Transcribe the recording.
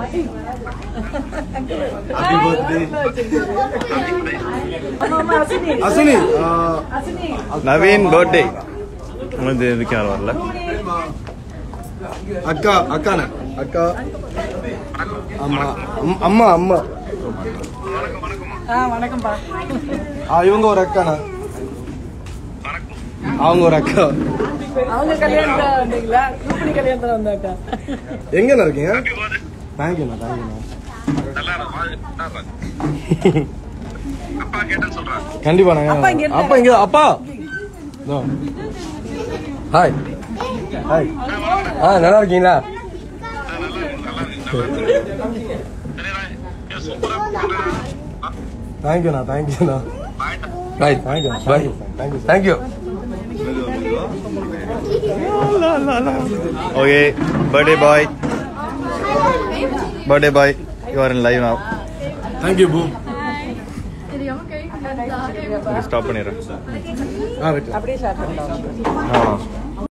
Happy birthday ஆமா ஆமா அசினி அசினி ஆ, அசினி Naveen birthday வந்து இதுக்கு யாரும் வரல அக்கா அக்காண்ணே அக்கா ஆமா அம்- அம்மா அம்மா ஆ வணக்கம்ப்பா ஆ இவங்க ஒரு அக்காண்ணா அவங்க ஒரு அக்கா அவங்க கல்யாணத்துல வந்தீங்களா ரூபினி கல்யாணத்துல வந்தாக்கா எங்கண்ணா இருக்கீங்க தேங்க்யூண்ணா தேங்க்யூண்ணா கண்டிப்பா அப்பா இங்க இருக்காரு. அப்பா இங்க அப்பா இதோ. ஹாய் ஹாய் ஆ நல்லா இருக்கீங்களா தேங்க்யூண்ணா தேங்க்யூண்ணா bye thank you bye thank you thank you okay birthday boy birthday boy you are in live now thank you பூ ஸ்டாப் பண்ணிடுறேன் ஆ வெட்டு அப்படியே ஷேர் பண்ணிக்கலாம் ஆ